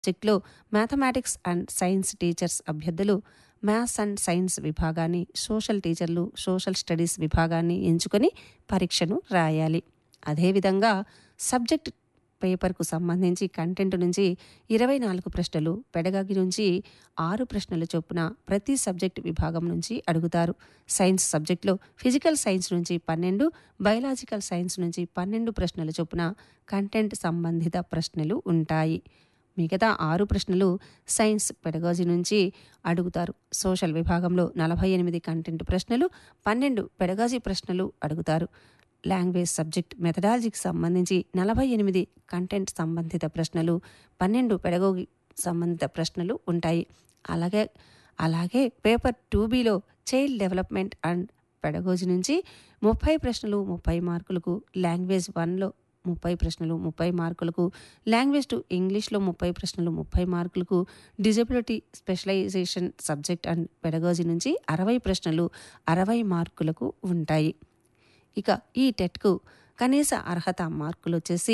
సబ్జెక్టులో mathematics and science teachers అభ్యర్థులు maths and science విభాగాన్ని సోషల్ టీచర్లు సోషల్ స్టడీస్ విభాగాన్ని ఎంచుకొని పరీక్షను రాయాలి అదేవిధంగా సబ్జెక్ట్ పేపర్కు సంబంధించి కంటెంట్ నుంచి ఇరవై నాలుగు ప్రశ్నలు పెడగాగి నుంచి ఆరు ప్రశ్నలు చొప్పున ప్రతి సబ్జెక్ట్ విభాగం నుంచి అడుగుతారు సైన్స్ సబ్జెక్టులో ఫిజికల్ సైన్స్ నుంచి పన్నెండు బయలాజికల్ సైన్స్ నుంచి పన్నెండు ప్రశ్నలు చొప్పున కంటెంట్ సంబంధిత ప్రశ్నలు ఉంటాయి మిగతా ఆరు ప్రశ్నలు సైన్స్ పెడగాజీ నుంచి అడుగుతారు సోషల్ విభాగంలో నలభై ఎనిమిది కంటెంట్ ప్రశ్నలు పన్నెండు పెడగాజీ ప్రశ్నలు అడుగుతారు లాంగ్వేజ్ సబ్జెక్ట్ మెథడాలజీకి సంబంధించి నలభై ఎనిమిది కంటెంట్ సంబంధిత ప్రశ్నలు పన్నెండు పెడగోగి సంబంధిత ప్రశ్నలు ఉంటాయి అలాగే అలాగే పేపర్ టూ బీలో చైల్డ్ డెవలప్మెంట్ అండ్ పెడగోజీ నుంచి ముప్పై ప్రశ్నలు ముప్పై మార్కులకు లాంగ్వేజ్ వన్లో ముప్పై ప్రశ్నలు ముప్పై మార్కులకు లాంగ్వేజ్ టు ఇంగ్లీష్లో ముప్పై ప్రశ్నలు ముప్పై మార్కులకు disability specialisation subject and pedagogy నుంచి అరవై ప్రశ్నలు అరవై మార్కులకు ఉంటాయి ఇక ఈ టెట్కు కనీస అర్హత మార్కులు వచ్చేసి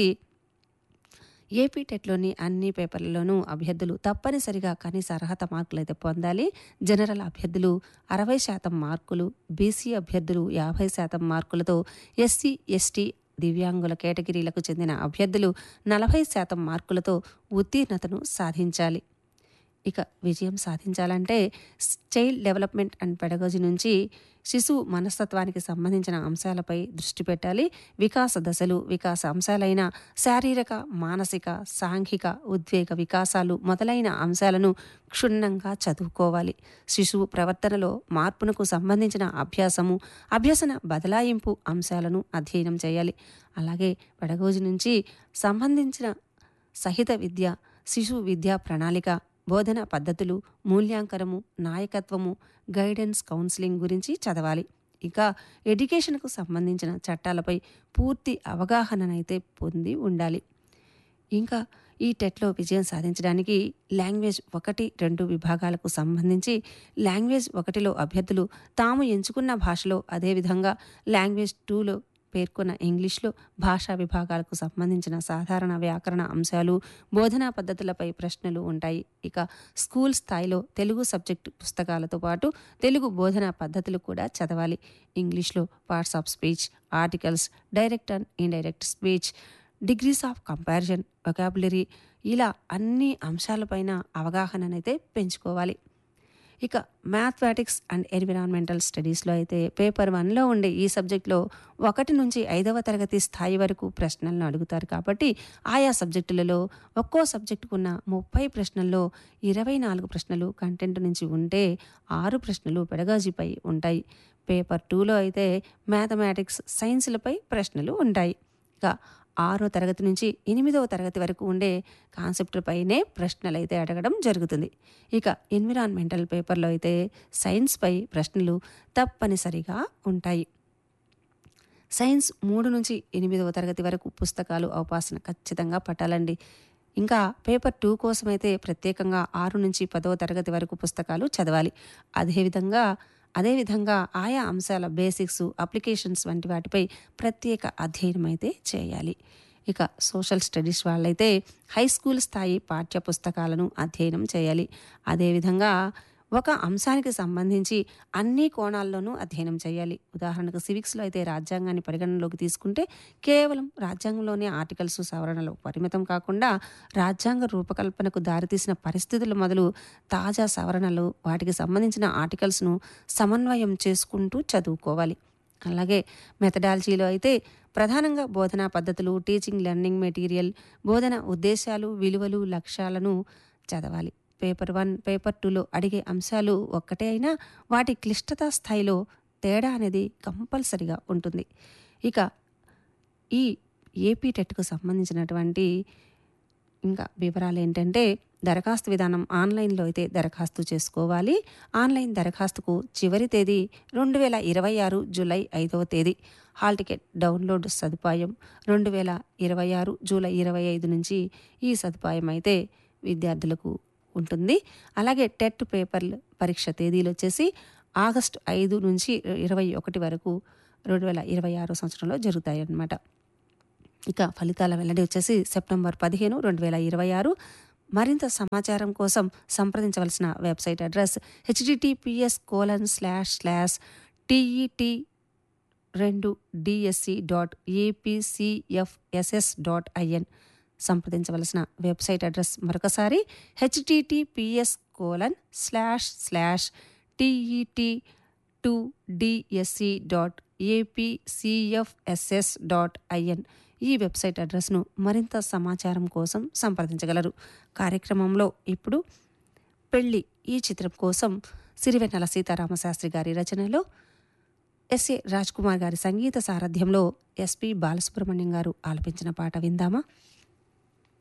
ఏపీ టెట్లోని అన్ని పేపర్లలోనూ అభ్యర్థులు తప్పనిసరిగా కనీస అర్హత మార్కులు అయితే పొందాలి జనరల్ అభ్యర్థులు అరవై శాతం మార్కులు బీసీ అభ్యర్థులు యాభై శాతం మార్కులతో ఎస్సీ ఎస్టీ దివ్యాంగుల కేటగిరీలకు చెందిన అభ్యర్థులు నలభై శాతం మార్కులతో ఉత్తీర్ణతను సాధించాలి ఇక విజయం సాధించాలంటే చైల్డ్ డెవలప్మెంట్ అండ్ పెడగజీ నుంచి శిశువు మనస్తత్వానికి సంబంధించిన అంశాలపై దృష్టి పెట్టాలి వికాస దశలు వికాస అంశాలైన శారీరక మానసిక సాంఘిక ఉద్వేగ వికాసాలు మొదలైన అంశాలను క్షుణ్ణంగా చదువుకోవాలి శిశువు ప్రవర్తనలో మార్పునకు సంబంధించిన అభ్యాసము అభ్యసన బదలాయింపు అంశాలను అధ్యయనం చేయాలి అలాగే పెడగోజి నుంచి సంబంధించిన సహిత విద్య శిశు విద్యా ప్రణాళిక బోధన పద్ధతులు మూల్యాంకనము నాయకత్వము గైడెన్స్ కౌన్సిలింగ్ గురించి చదవాలి ఇంకా ఎడ్యుకేషన్కు సంబంధించిన చట్టాలపై పూర్తి అవగాహననైతే పొంది ఉండాలి ఇంకా ఈ టెట్లో విజయం సాధించడానికి లాంగ్వేజ్ ఒకటి రెండు విభాగాలకు సంబంధించి లాంగ్వేజ్ ఒకటిలో అభ్యర్థులు తాము ఎంచుకున్న భాషలో అదేవిధంగా లాంగ్వేజ్ టూలో పేర్కొన్న ఇంగ్లీష్లో భాషా విభాగాలకు సంబంధించిన సాధారణ వ్యాకరణ అంశాలు బోధనా పద్ధతులపై ప్రశ్నలు ఉంటాయి ఇక స్కూల్ స్థాయిలో తెలుగు సబ్జెక్టు పుస్తకాలతో పాటు తెలుగు బోధనా పద్ధతులు కూడా చదవాలి ఇంగ్లీష్లో parts of speech articles direct and indirect speech degrees of comparison vocabulary ఇలా అన్ని అంశాలపైన అవగాహననైతే పెంచుకోవాలి ఇక మ్యాథమెటిక్స్ అండ్ ఎన్విరాన్మెంటల్ స్టడీస్లో అయితే పేపర్ వన్లో ఉండే ఈ సబ్జెక్ట్లో ఒకటి నుంచి ఐదవ తరగతి స్థాయి వరకు ప్రశ్నలను అడుగుతారు కాబట్టి ఆయా సబ్జెక్టులలో ఒక్కో సబ్జెక్టుకున్న ముప్పై ప్రశ్నల్లో ఇరవై నాలుగు ప్రశ్నలు కంటెంట్ నుంచి ఉంటే ఆరు ప్రశ్నలు పెడగాజీపై ఉంటాయి పేపర్ టూలో అయితే మ్యాథమెటిక్స్ సైన్స్లపై ప్రశ్నలు ఉంటాయి ఇక ఆరో తరగతి నుంచి ఎనిమిదవ తరగతి వరకు ఉండే కాన్సెప్ట్లపైనే ప్రశ్నలు అయితే అడగడం జరుగుతుంది ఇక ఎన్విరాన్మెంటల్ పేపర్లో అయితే సైన్స్పై ప్రశ్నలు తప్పనిసరిగా ఉంటాయి సైన్స్ మూడు నుంచి ఎనిమిదవ తరగతి వరకు పుస్తకాలు అవపాసన ఖచ్చితంగా పట్టాలండి ఇంకా పేపర్ టూ కోసమైతే ప్రత్యేకంగా ఆరు నుంచి పదవ తరగతి వరకు పుస్తకాలు చదవాలి అదేవిధంగా అదేవిధంగా ఆయా అంశాల బేసిక్స్ అప్లికేషన్స్ వంటి వాటిపై ప్రత్యేక అధ్యయనం అయితే చేయాలి ఇక సోషల్ స్టడీస్ వాళ్ళైతే హై స్కూల్ స్థాయి పాఠ్య పుస్తకాలను అధ్యయనం చేయాలి అదేవిధంగా ఒక అంశానికి సంబంధించి అన్ని కోణాల్లోనూ అధ్యయనం చేయాలి ఉదాహరణకు సివిక్స్లో అయితే రాజ్యాంగాన్ని పరిగణనలోకి తీసుకుంటే కేవలం రాజ్యాంగంలోని ఆర్టికల్స్ సవరణలు పరిమితం కాకుండా రాజ్యాంగ రూపకల్పనకు దారితీసిన పరిస్థితులు మొదలు తాజా సవరణలు వాటికి సంబంధించిన ఆర్టికల్స్ను సమన్వయం చేసుకుంటూ చదువుకోవాలి అలాగే మెథడాలజీలో అయితే ప్రధానంగా బోధనా పద్ధతులు టీచింగ్ లెర్నింగ్ మెటీరియల్ బోధన ఉద్దేశాలు విలువలు లక్ష్యాలను చదవాలి పేపర్ వన్ పేపర్ టూలో అడిగే అంశాలు ఒక్కటే అయినా వాటి క్లిష్టత స్థాయిలో తేడా అనేది కంపల్సరిగా ఉంటుంది ఇక ఈ ఏపీ టెట్కు సంబంధించినటువంటి ఇంకా వివరాలు ఏంటంటే దరఖాస్తు విధానం ఆన్లైన్లో అయితే దరఖాస్తు చేసుకోవాలి ఆన్లైన్ దరఖాస్తుకు చివరి తేదీ రెండు వేల ఇరవై ఆరు జూలై ఐదవ తేదీ హాల్ టికెట్ డౌన్లోడ్ సదుపాయం రెండు వేల ఇరవై ఆరు జూలై ఇరవై ఐదు నుంచి ఈ సదుపాయం అయితే విద్యార్థులకు ఉంటుంది అలాగే టెట్ పేపర్ పరీక్ష తేదీలు వచ్చేసి ఆగస్టు ఐదు నుంచి ఇరవై ఒకటి వరకు రెండు వేల ఇరవై ఆరో సంవత్సరంలో జరుగుతాయి అన్నమాట ఇక ఫలితాల వెల్లడి వచ్చేసి సెప్టెంబర్ పదిహేను రెండు వేల ఇరవై ఆరు మరింత సమాచారం కోసం సంప్రదించవలసిన website address HTTPS colon slash slash TET రెండు DSC dot APCFSS dot IN సంప్రదించవలసిన వెబ్సైట్ అడ్రస్ మరొకసారి HTTPS colon slash slash TET two DSC dot APCFSS dot IN ఈ వెబ్సైట్ అడ్రస్ను మరింత సమాచారం కోసం సంప్రదించగలరు కార్యక్రమంలో ఇప్పుడు పెళ్ళి ఈ చిత్రం కోసం సిరివెన్నెల సీతారామశాస్త్రి గారి రచనలో ఎస్ఏ రాజ్ కుమార్ గారి సంగీత సారథ్యంలో ఎస్పి బాలసుబ్రహ్మణ్యం గారు ఆలపించిన పాట విందామా